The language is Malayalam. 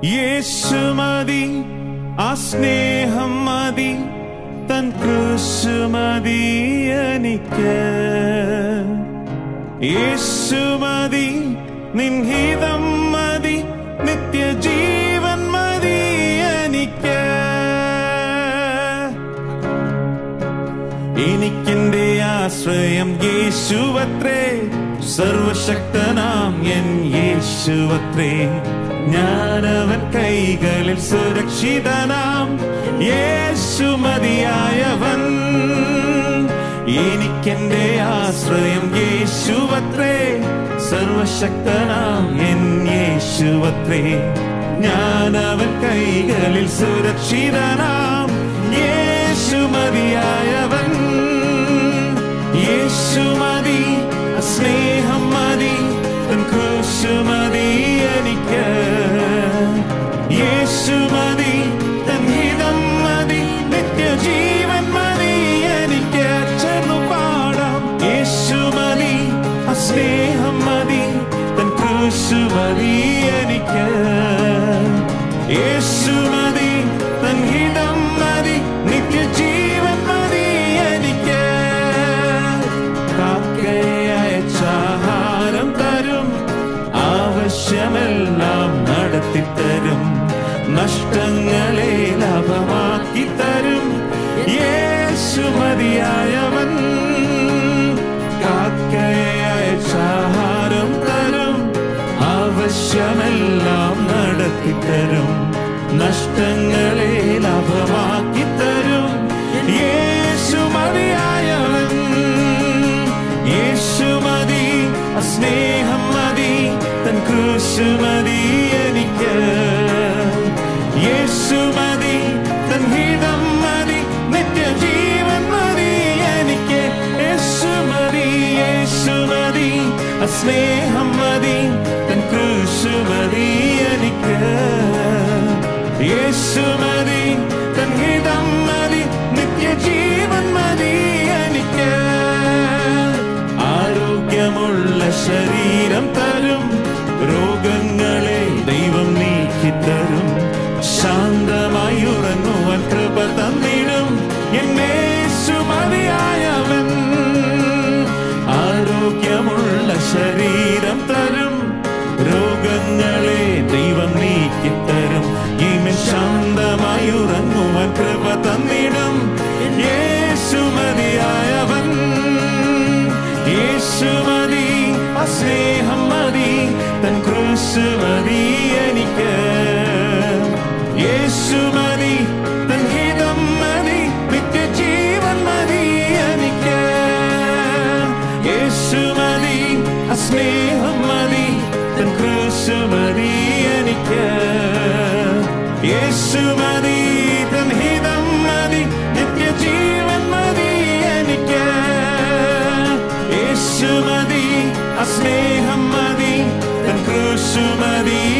യേശു മതി ആ സ്നേഹം മതി തൻ ക്രൂശ് മതി എനിക്ക് യേശു മതി നിൻഹിതം മതി നിത്യജീവൻ മതി എനിക്ക് എനിക്കെന്റെ ആശ്രയം യേശുവത്രേ സർവശക്തനാം എൻ യേശുവത്രേ ഞാനവൻ കൈകളിൽ സുരക്ഷിതനാം യേശു മതിയായവൻ എനിക്കെന്റെ ആശ്രയം യേശുവത്രേ സർവശക്തനാം എൻ യേശുവത്രേ ഞാനവൻ കൈകളിൽ സുരക്ഷിതനാം യേശു മതിയായവൻ യേശു മതി സ്നേഹം മതി തൻ ക്രൂശ് മതി എനിക്ക് യേശു മതി തൻ ഹിതം മതി നിത്യജീവൻ മതി എനിക്ക് ചേർന്നു പാടാം യേശു മതി സ്നേഹം മതി തൻ ക്രൂശ് മതി എനിക്ക് യേശു മതി തൻ ഹിതം മതി നിത്യജീവൻ മതി എനിക്ക് കാക്കയച്ചാഹാരം തരും ആവശ്യമെല്ലാം നടത്തിത്തരും നഷ്ടങ്ങളെ ലാഭമാക്കി തരും യേശു മതിയായവൻ കാക്കയച്ചാഹാരം തരും ആവശ്യമെല്ലാം നടത്തിത്തരും നഷ്ടങ്ങളെ ലാഭമാക്കി തരും യേശു മതിയായവൻ യേശു മതി സ്നേഹം മതി തൻ ക്രൂശ് മതി എനിക്ക് യേശു മതി തൻ ഹിതം മതി നിത്യജീവൻ മതി എനിക്ക് യേശു മതി യേശു മതി സ്നേഹം മതി തൻ ക്രൂശ് മതി എനിക്ക് യേശു മതി തൻ ഹിതം മതി നിത്യജീവൻ മതി എനിക്ക് ആരോഗ്യമുള്ള ശരീരം തരും രോഗങ്ങളെ ദൈവം നീക്കിത്തരും ശാന്തമായി ഉറങ്ങുവാൻ കൃപ തന്നിടും എന്നേശു മതിയായവൻ ആരോഗ്യമുള്ള ശരീരം തരും രോഗങ്ങളെ ദൈവം നീക്കിത്തരും ഇനി ശാന്തമായി ഉറങ്ങുവാൻ കൃപ തന്നിടും യേശു മതിയായവൻ യേശു മതി സ്നേഹം മതി തൻ ക്രൂശ് മതി എനിക്ക് യേശു മതി തൻ ഹിതം മതി നിത്യജീവൻ മതി എനിക്ക് യേശു മതി സ്നേഹം മതി തൻ ക്രൂശ് മതി എനിക്ക് യേശു മതി തൻ ഹിതം മതി നിത്യജീവൻ മതി എനിക്ക് യേശു മതി സ്നേഹം മതി തൻ ക്രൂശ് മതി